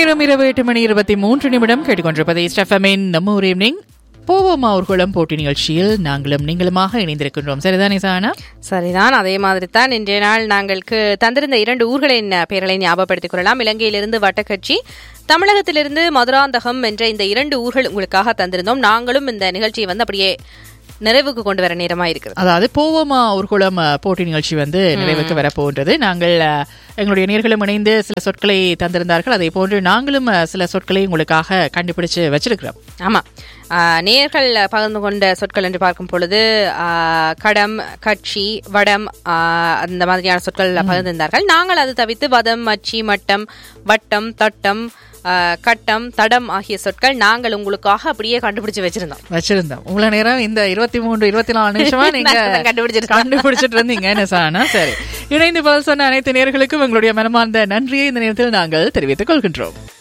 நேரம் இரவு எட்டு மணி இருபத்தி மூன்று நிமிடம் கேட்டுக்கொண்டிருப்பது ஸ்டெஃபமின் நம்ம ஒரு ஈவினிங் போவோமா ஊர்குளம் போட்டி நிகழ்ச்சியில் நாங்களும் நீங்களுமாக இணைந்திருக்கின்றோம் சரிதானே சானா சரிதான் அதே மாதிரி தான் இன்றைய நாள் நாங்களுக்கு தந்திருந்த இரண்டு ஊர்களின் பெயர்களை ஞாபகப்படுத்திக் கொள்ளலாம் இலங்கையிலிருந்து வட்டக்கட்சி தமிழகத்திலிருந்து மதுராந்தகம் என்ற இந்த இரண்டு ஊர்கள் உங்களுக்காக தந்திருந்தோம் நாங்களும் இந்த நிகழ்ச்சியை வந்து அப்படியே நிறைவுக்கு கொண்டு வர நேரமா இருக்கிறது அதாவது போவோமா ஊர்குளம் அஹ், போட்டி நிகழ்ச்சி வந்து நிறைவுக்கு வரப்போன்றது நாங்கள் அஹ், எங்களுடைய நேர்களும் இணைந்து சில சொற்களை தந்திருந்தார்கள் அதே போன்று நாங்களும் அஹ், சில சொற்களை உங்களுக்காக கண்டுபிடிச்சு வச்சிருக்கிறோம் ஆமா ஆஹ், நேர்கள் பகிர்ந்து கொண்ட சொற்கள் என்று பார்க்கும் பொழுது ஆஹ், கடம் கட்சி வடம் ஆஹ், அந்த மாதிரியான சொற்கள் பகிர்ந்திருந்தார்கள் நாங்கள் அது தவிர்த்து வதம் அச்சி மட்டம் வட்டம் தட்டம் ஆஹ், கட்டம் தடம் ஆகிய சொற்கள் நாங்கள் உங்களுக்காக அப்படியே கண்டுபிடிச்சு வச்சிருந்தோம் வச்சிருந்தோம் உங்களை நேரம் இந்த இருபத்தி மூன்று இருபத்தி நாலு நிமிஷமா நீங்க நான் கண்டுபிடிச்சிட்டு கண்டுபிடிச்சிட்டு இருந்தீங்க என்ன சானா சரி இணைந்து பதில் சொன்ன அனைத்து நேர்களுக்கும் எங்களுடைய மனமார்ந்த நன்றியை இந்த நேரத்தில் நாங்கள் தெரிவித்துக் கொள்கின்றோம்